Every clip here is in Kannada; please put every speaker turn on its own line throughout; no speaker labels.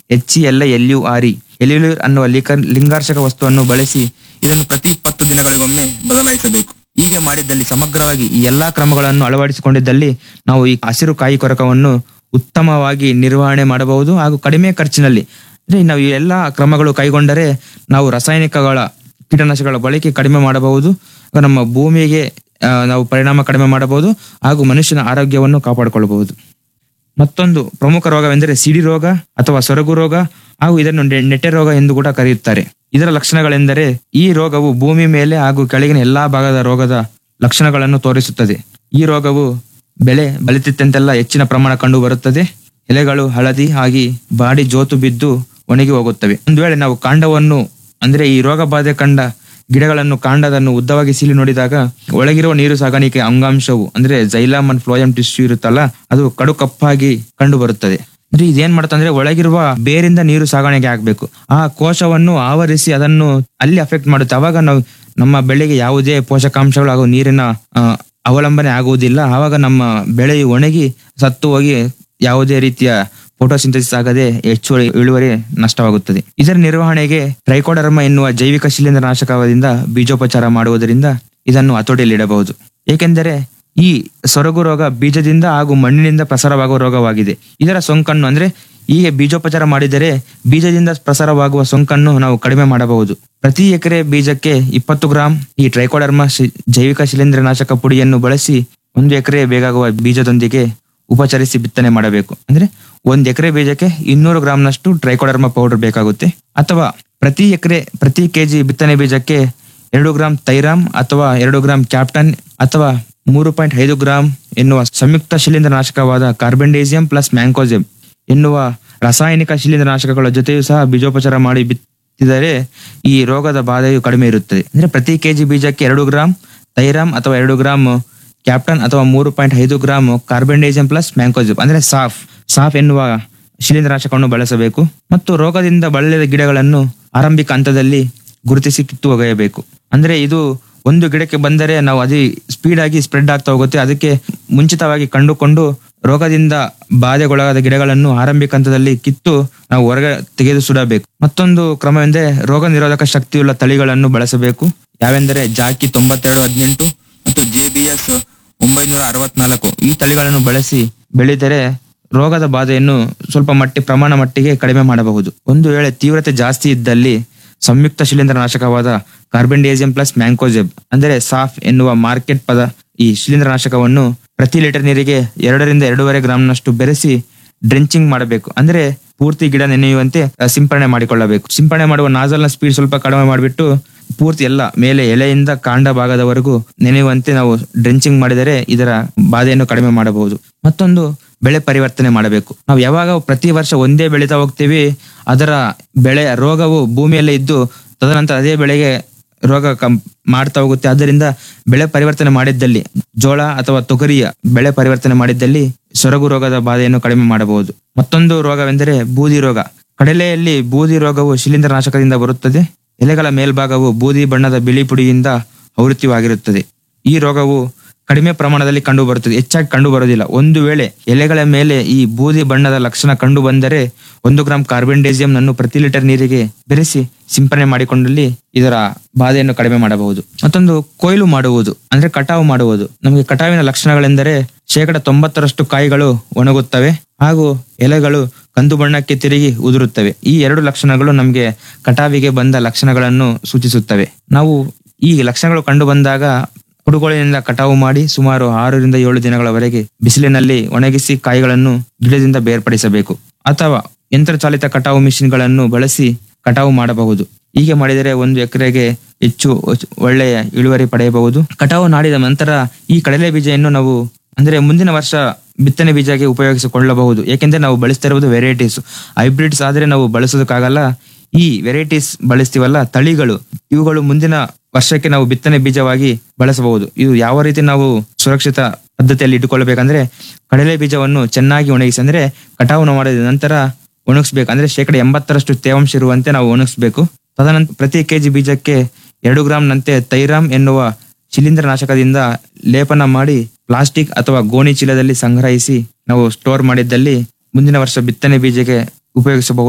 H E L L U R E ಎಲ್ಯುಲರ್ ಅನ್ನುವ ಲಿಕ- ಲಿಂಗಾರ್ಷಕ ವಸ್ತುವನ್ನು ಬಳಸಿ ಇದನ್ನು ಪ್ರತಿ ಇಪ್ಪತ್ತು ದಿನಗಳಿಗೊಮ್ಮೆ ಬದಲಾಯಿಸಬೇಕು ಹೀಗೆ ಮಾಡಿದ್ದಲ್ಲಿ ಸಮಗ್ರವಾಗಿ ಈ ಎಲ್ಲಾ ಕ್ರಮಗಳನ್ನು ಅಳವಡಿಸಿಕೊಂಡಿದ್ದಲ್ಲಿ ನಾವು ಈ ಹಸಿರು ಕಾಯಿ ಕೊರಕವನ್ನು ಉತ್ತಮವಾಗಿ ನಿರ್ವಹಣೆ ಮಾಡಬಹುದು ಹಾಗೂ ಕಡಿಮೆ ಖರ್ಚಿನಲ್ಲಿ ಅಂದ್ರೆ ನಾವು ಈ ಎಲ್ಲಾ ಕ್ರಮಗಳು ಕೈಗೊಂಡರೆ ನಾವು ರಾಸಾಯನಿಕಗಳ ಕೀಟನಾಶಕಗಳ ಬಳಕೆ ಕಡಿಮೆ ಮಾಡಬಹುದು ಹಾಗೂ ನಮ್ಮ ಭೂಮಿಗೆ ಆ, ನಾವು ಪರಿಣಾಮ ಕಡಿಮೆ ಮಾಡಬಹುದು ಹಾಗೂ ಮನುಷ್ಯನ ಆರೋಗ್ಯವನ್ನು ಕಾಪಾಡಿಕೊಳ್ಳಬಹುದು ಮತ್ತೊಂದು ಪ್ರಮುಖ ರೋಗವೆಂದರೆ ಸಿಡಿ ರೋಗ ಅಥವಾ ಸೊರಗು ರೋಗ ಹಾಗೂ ಇದನ್ನು ne- ನೆಟ್ಟೆ ರೋಗ ಎಂದು ಕೂಡ ಕರೆಯುತ್ತಾರೆ ಇದರ ಲಕ್ಷಣಗಳೆಂದರೆ ಈ ರೋಗವು ಭೂಮಿ ಮೇಲೆ ಹಾಗೂ ಕೆಳಗಿನ ಎಲ್ಲಾ ಭಾಗದ ರೋಗದ ಲಕ್ಷಣಗಳನ್ನು ತೋರಿಸುತ್ತದೆ ಈ ರೋಗವು ಬೆಳೆ ಬಲಿತಿದ್ದಂತೆಲ್ಲ ಹೆಚ್ಚಿನ ಪ್ರಮಾಣ ಕಂಡು ಬರುತ್ತದೆ ಎಲೆಗಳು ಹಳದಿ ಆಗಿ ಬಾಡಿ ಜೋತು ಬಿದ್ದು ಒಣಗಿ ಹೋಗುತ್ತವೆ ಒಂದು ವೇಳೆ ನಾವು ಕಾಂಡವನ್ನು ಅಂದ್ರೆ ಈ ರೋಗ ಬಾಧೆ ಕಂಡ ಗಿಡಗಳನ್ನು ಕಾಂಡದನ್ನು ಉದ್ದವಾಗಿ ಸೀಲಿ ನೋಡಿದಾಗ ಒಳಗಿರುವ ನೀರು ಸಾಗಾಣಿಕೆ ಅಂಗಾಂಶವು ಅಂದ್ರೆ ಜೈಲಾಮ್ ಅಂಡ್ ಫ್ಲೋಯಮ್ ಟಿಶ್ಯೂ ಇರುತ್ತಲ್ಲ ಅದು ಕಡು ಕಪ್ಪಾಗಿ ಕಂಡು ಬರುತ್ತದೆ ಅಂದ್ರೆ ಇದೇನ್ ಮಾಡುತ್ತಂದ್ರೆ ಒಳಗಿರುವ ಬೇರಿಂದ ನೀರು ಸಾಗಾಣಿಕೆ ಆಗ್ಬೇಕು ಆ ಕೋಶವನ್ನು ಆವರಿಸಿ ಅದನ್ನು ಅಲ್ಲಿ ಅಫೆಕ್ಟ್ ಮಾಡುತ್ತೆ ಅವಾಗ ನಾವು ನಮ್ಮ ಬೆಳೆಗೆ ಯಾವುದೇ ಪೋಷಕಾಂಶಗಳು ಹಾಗೂ ನೀರಿನ ಆ, ಅವಲಂಬನೆ ಆಗುವುದಿಲ್ಲ ಆವಾಗ ನಮ್ಮ ಬೆಳೆಯು ಒಣಗಿ ಸತ್ತು ಹೋಗಿ ಯಾವುದೇ ರೀತಿಯ ಫೋಟೋಸಿಂಥಸಿಸ್ ಆಗದೆ ಹೆಚ್ಚುವರಿ ಇಳುವರಿ ನಷ್ಟವಾಗುತ್ತದೆ ಇದರ ನಿರ್ವಹಣೆಗೆ ಟ್ರೈಕೋಡರ್ಮ ಎನ್ನುವ ಜೈವಿಕ ಶಿಲೀಂಧ್ರನಾಶಕದಿಂದ ಬೀಜೋಪಚಾರ ಮಾಡುವುದರಿಂದ ಇದನ್ನು ಹತೋಟಿಯಲ್ಲಿಡಬಹುದು ಏಕೆಂದರೆ ಈ ಸೊರಗು ರೋಗ ಬೀಜದಿಂದ ಹಾಗೂ ಮಣ್ಣಿನಿಂದ ಪ್ರಸಾರವಾಗುವ ರೋಗವಾಗಿದೆ ಇದರ ಸೋಂಕನ್ನು ಅಂದ್ರೆ ಹೀಗೆ ಬೀಜೋಪಚಾರ ಮಾಡಿದರೆ ಬೀಜದಿಂದ ಪ್ರಸಾರವಾಗುವ ಸೋಂಕನ್ನು ನಾವು ಕಡಿಮೆ ಮಾಡಬಹುದು ಪ್ರತಿ ಎಕರೆ ಬೀಜಕ್ಕೆ ಇಪ್ಪತ್ತು ಗ್ರಾಂ ಈ ಟ್ರೈಕೋಡರ್ಮ ಶಿ- ಜೈವಿಕ ಶಿಲೀಂಧ್ರನಾಶಕ ಪುಡಿಯನ್ನು ಬಳಸಿ ಒಂದು ಎಕರೆ ಬೇಕಾಗುವ ಬೀಜದೊಂದಿಗೆ ಉಪಚರಿಸಿ ಬಿತ್ತನೆ ಮಾಡಬೇಕು ಅಂದ್ರೆ ಒಂದ್ ಎಕರೆ ಬೀಜಕ್ಕೆ ಇನ್ನೂರು ಗ್ರಾಂನಷ್ಟು ಟ್ರೈಕೋಡರ್ಮ ಪೌಡರ್ ಬೇಕಾಗುತ್ತೆ ಅಥವಾ ಪ್ರತಿ ಎಕರೆ ಪ್ರತಿ ಕೆಜಿ ಬಿತ್ತನೆ ಬೀಜಕ್ಕೆ ಎರಡು ಗ್ರಾಂ ತೈರಾಮ್ ಅಥವಾ ಎರಡು ಗ್ರಾಂ ಕ್ಯಾಪ್ಟನ್ ಅಥವಾ ಮೂರು ಪಾಯಿಂಟ್ ಐದು ಗ್ರಾಂ ಎನ್ನುವ ಸಂಯುಕ್ತ ಶಿಲೀಂಧ್ರನಾಶಕವಾದ ಕಾರ್ಬೆಂಡೇಸಿಯಂ ಪ್ಲಸ್ ಮ್ಯಾಂಕೋಸೆಮ್ ಎನ್ನುವ ರಾಸಾಯನಿಕ ಶಿಲೀಂಧ್ರನಾಶಕಗಳ ಜೊತೆಯೂ ಸಹ ಬೀಜೋಪಚಾರ ಮಾಡಿ ಬಿತ್ತಿದರೆ ಈ ರೋಗದ ಬಾಧೆಯು ಕಡಿಮೆ ಇರುತ್ತದೆ ಅಂದ್ರೆ ಪ್ರತಿ ಕೆಜಿ ಬೀಜಕ್ಕೆ ಎರಡು ಗ್ರಾಂ ತೈರಾಮ್ ಅಥವಾ ಎರಡು ಗ್ರಾಂ ಕ್ಯಾಪ್ಟನ್ ಅಥವಾ ಮೂರು ಪಾಯಿಂಟ್ ಐದು ಗ್ರಾಂ ಕಾರ್ಬೆಂಡೇಸಿಯಂ ಪ್ಲಸ್ ಮ್ಯಾಂಕೋಸಿಪ್ ಅಂದ್ರೆ ಸಾಫ್ ಸಾಫ್ ಎನ್ನುವ ಶಿಲೀಂಧ್ರನಾಶಕವನ್ನು ಬಳಸಬೇಕು ಮತ್ತು ರೋಗದಿಂದ ಬಳಲಿದ ಗಿಡಗಳನ್ನು ಆರಂಭಿಕ ಹಂತದಲ್ಲಿ ಗುರುತಿಸಿ ಕಿತ್ತು ಒಗೆಯಬೇಕು ಅಂದ್ರೆ ಇದು ಒಂದು ಗಿಡಕ್ಕೆ ಬಂದರೆ ನಾವು ಅದೇ ಸ್ಪೀಡ್ ಆಗಿ ಸ್ಪ್ರೆಡ್ ಆಗ್ತಾ ಹೋಗುತ್ತೆ ಅದಕ್ಕೆ ಮುಂಚಿತವಾಗಿ ಕಂಡುಕೊಂಡು ರೋಗದಿಂದ ಬಾಧೆಗೊಳಗಾದ ಗಿಡಗಳನ್ನು ಆರಂಭಿಕ ಹಂತದಲ್ಲಿ ಕಿತ್ತು ನಾವು ಹೊರಗೆ ತೆಗೆದು ಸುಡಬೇಕು ಮತ್ತೊಂದು ಕ್ರಮವೆಂದರೆ ರೋಗ ನಿರೋಧಕ ಶಕ್ತಿಯುಳ್ಳ ತಳಿಗಳನ್ನು ಬಳಸಬೇಕು ಯಾವೆಂದರೆ ಜಾಕಿ ತೊಂಬತ್ತೆರಡು ಹದಿನೆಂಟು ಮತ್ತು ಜೆಬಿಎಸ್ ಒಂಬೈನೂರ ಅರವತ್ನಾಲ್ಕು ಈ ತಳಿಗಳನ್ನು ಬಳಸಿ ಬೆಳೆದರೆ ರೋಗದ ಬಾಧೆಯನ್ನು ಸ್ವಲ್ಪ ಮಟ್ಟಿ ಪ್ರಮಾಣ ಮಟ್ಟಿಗೆ ಕಡಿಮೆ ಮಾಡಬಹುದು ಒಂದು ವೇಳೆ ತೀವ್ರತೆ ಜಾಸ್ತಿ ಇದ್ದಲ್ಲಿ ಸಂಯುಕ್ತ ಶಿಲೀಂಧ್ರನಾಶಕವಾದ ಕಾರ್ಬೆಂಡೇಸಿಯಂ ಪ್ಲಸ್ ಮ್ಯಾಂಕೋಜೆಬ್ ಅಂದರೆ ಸಾಫ್ ಎನ್ನುವ ಮಾರ್ಕೆಟ್ ಪದ ಈ ಶಿಲೀಂಧ್ರನಾಶಕವನ್ನು ಪ್ರತಿ ಲೀಟರ್ ನೀರಿಗೆ ಎರಡರಿಂದ ಎರಡೂವರೆ ಗ್ರಾಂನಷ್ಟು ಬೆರೆಸಿ ಡ್ರೆಂಚಿಂಗ್ ಮಾಡಬೇಕು ಅಂದ್ರೆ ಪೂರ್ತಿ ಗಿಡ ನೆನೆಯುವಂತೆ ಅಹ್, ಸಿಂಪರಣೆ ಮಾಡಿಕೊಳ್ಳಬೇಕು ಸಿಂಪರಣೆ ಮಾಡುವ ನಾಜಲ್ನ ಸ್ಪೀಡ್ ಸ್ವಲ್ಪ ಕಡಿಮೆ ಮಾಡಿಬಿಟ್ಟು ಪೂರ್ತಿ ಎಲ್ಲ ಮೇಲೆ ಎಲೆಯಿಂದ ಕಾಂಡ ಭಾಗದವರೆಗೂ ನೆನೆಯುವಂತೆ ನಾವು ಡ್ರೆಂಚಿಂಗ್ ಮಾಡಿದರೆ ಇದರ ಬಾಧೆಯನ್ನು ಕಡಿಮೆ ಮಾಡಬಹುದು ಮತ್ತೊಂದು ಬೆಳೆ ಪರಿವರ್ತನೆ ಮಾಡಬೇಕು ನಾವು ಯಾವಾಗ ಪ್ರತಿ ವರ್ಷ ಒಂದೇ ಬೆಳೀತಾ ಹೋಗ್ತೀವಿ ಅದರ ಬೆಳೆ ರೋಗವು ಭೂಮಿಯಲ್ಲೇ ಇದ್ದು ತದನಂತರ ಅದೇ ಬೆಳೆಗೆ ರೋಗ ಕಂ ಮಾಡ್ತಾ ಹೋಗುತ್ತೆ ಆದ್ದರಿಂದ ಬೆಳೆ ಪರಿವರ್ತನೆ ಮಾಡಿದ್ದಲ್ಲಿ ಜೋಳ ಅಥವಾ ತೊಗರಿಯ ಬೆಳೆ ಪರಿವರ್ತನೆ ಮಾಡಿದ್ದಲ್ಲಿ ಸೊರಗು ರೋಗದ ಬಾಧೆಯನ್ನು ಕಡಿಮೆ ಮಾಡಬಹುದು ಮತ್ತೊಂದು ರೋಗವೆಂದರೆ ಬೂದಿ ರೋಗ ಕಡಲೆಯಲ್ಲಿ ಬೂದಿ ರೋಗವು ಶಿಲೀಂಧ್ರನಾಶಕದಿಂದ ಬರುತ್ತದೆ ಎಲೆಗಳ ಮೇಲ್ಭಾಗವು ಬೂದಿ ಬಣ್ಣದ ಬಿಳಿ ಪುಡಿಯಿಂದ ಆವೃತ್ತಿವಾಗಿರುತ್ತದೆ ಈ ರೋಗವು ಕಡಿಮೆ ಪ್ರಮಾಣದಲ್ಲಿ ಕಂಡು ಬರುತ್ತದೆ ಹೆಚ್ಚಾಗಿ ಕಂಡು ಬರುವುದಿಲ್ಲ ಒಂದು ವೇಳೆ ಎಲೆಗಳ ಮೇಲೆ ಈ ಬೂದಿ ಬಣ್ಣದ ಲಕ್ಷಣ ಕಂಡು ಬಂದರೆ ಒಂದು ಗ್ರಾಂ ಕಾರ್ಬೆಂಡೇಸಿಯಂ ನನ್ನು ಪ್ರತಿ ಲೀಟರ್ ನೀರಿಗೆ ಬೆರೆಸಿ ಸಿಂಪರಣೆ ಮಾಡಿಕೊಂಡಲ್ಲಿ ಇದರ ಬಾಧೆಯನ್ನು ಕಡಿಮೆ ಮಾಡಬಹುದು ಮತ್ತೊಂದು ಕೊಯ್ಲು ಮಾಡುವುದು ಅಂದ್ರೆ ಕಟಾವು ಮಾಡುವುದು ನಮಗೆ ಕಟಾವಿನ ಲಕ್ಷಣಗಳೆಂದರೆ ಶೇಕಡ ತೊಂಬತ್ತರಷ್ಟು ಕಾಯಿಗಳು ಒಣಗುತ್ತವೆ ಹಾಗೂ ಎಲೆಗಳು ಕಂದು ಬಣ್ಣಕ್ಕೆ ತಿರುಗಿ ಉದುರುತ್ತವೆ ಈ ಎರಡು ಲಕ್ಷಣಗಳು ನಮಗೆ ಕಟಾವಿಗೆ ಬಂದ ಲಕ್ಷಣಗಳನ್ನು ಸೂಚಿಸುತ್ತವೆ ನಾವು ಈ ಲಕ್ಷಣಗಳು ಕಂಡು ಬಂದಾಗ ಕುಡುಗೋಲಿನಿಂದ ಕಟಾವು ಮಾಡಿ ಸುಮಾರು ಆರರಿಂದ ಏಳು ದಿನಗಳವರೆಗೆ ಬಿಸಿಲಿನಲ್ಲಿ ಒಣಗಿಸಿ ಕಾಯಿಗಳನ್ನು ಗಿಡದಿಂದ ಬೇರ್ಪಡಿಸಬೇಕು ಅಥವಾ ಯಂತ್ರಚಾಲಿತ ಕಟಾವು ಮಿಷಿನ್ಗಳನ್ನು ಬಳಸಿ ಕಟಾವು ಮಾಡಬಹುದು ಹೀಗೆ ಮಾಡಿದರೆ ಒಂದು ಎಕರೆಗೆ ಹೆಚ್ಚು ಒಳ್ಳೆಯ ಇಳುವರಿ ಪಡೆಯಬಹುದು ಕಟಾವು ಮಾಡಿದ ನಂತರ ಈ ಕಡಲೆ ಬೀಜವನ್ನು ನಾವು ಅಂದ್ರೆ ಮುಂದಿನ ವರ್ಷ ಬಿತ್ತನೆ ಬೀಜಕ್ಕೆ ಉಪಯೋಗಿಸಿಕೊಳ್ಳಬಹುದು ಏಕೆಂದ್ರೆ ನಾವು ಬಳಸ್ತಿರುವುದು ವೆರೈಟೀಸ್ ಹೈಬ್ರಿಡ್ಸ್ ಆದ್ರೆ ನಾವು ಬಳಸೋದಕ್ಕಾಗಲ್ಲ ಈ ವೆರೈಟೀಸ್ ಬಳಸ್ತೀವಲ್ಲ ತಳಿಗಳು ಇವುಗಳು ಮುಂದಿನ ವರ್ಷಕ್ಕೆ ನಾವು ಬಿತ್ತನೆ ಬೀಜವಾಗಿ ಬಳಸಬಹುದು ಇದು ಯಾವ ರೀತಿ ನಾವು ಸುರಕ್ಷಿತ ಪದ್ಧತಿಯಲ್ಲಿ ಇಟ್ಟುಕೊಳ್ಳಬೇಕಂದ್ರೆ ಕಡಲೆ ಬೀಜವನ್ನು ಚೆನ್ನಾಗಿ ಒಣಗಿಸಿ ಅಂದ್ರೆ ಕಟಾವು ಮಾಡಿದ ನಂತರ ಒಣಗಿಸ್ಬೇಕು ಅಂದ್ರೆ ಶೇಕಡ ಎಂಬತ್ತರಷ್ಟು ತೇವಾಂಶ ಇರುವಂತೆ ನಾವು ಒಣಗಿಸ್ಬೇಕು ತದನಂತರ ಪ್ರತಿ ಕೆಜಿ ಬೀಜಕ್ಕೆ ಎರಡು ಗ್ರಾಂನಂತೆ ತೈರಾಮ್ ಎನ್ನುವ ಶಿಲೀಂಧ್ರನಾಶಕದಿಂದ ಲೇಪನ ಮಾಡಿ ಪ್ಲಾಸ್ಟಿಕ್ ಅಥವಾ ಗೋಣಿ ಚೀಲದಲ್ಲಿ ಸಂಗ್ರಹಿಸಿ ನಾವು ಸ್ಟೋರ್ ಮಾಡಿದ್ದಲ್ಲಿ ಮುಂದಿನ ವರ್ಷ ಬಿತ್ತನೆ ಬೀಜಕ್ಕೆ ಉಪಯೋಗಿಸಬಹುದು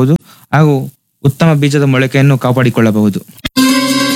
ಹಾಗೂ ಉತ್ತಮ ಬೀಜದ ಮೊಳಕೆಯನ್ನು ಕಾಪಾಡಿಕೊಳ್ಳಬಹುದು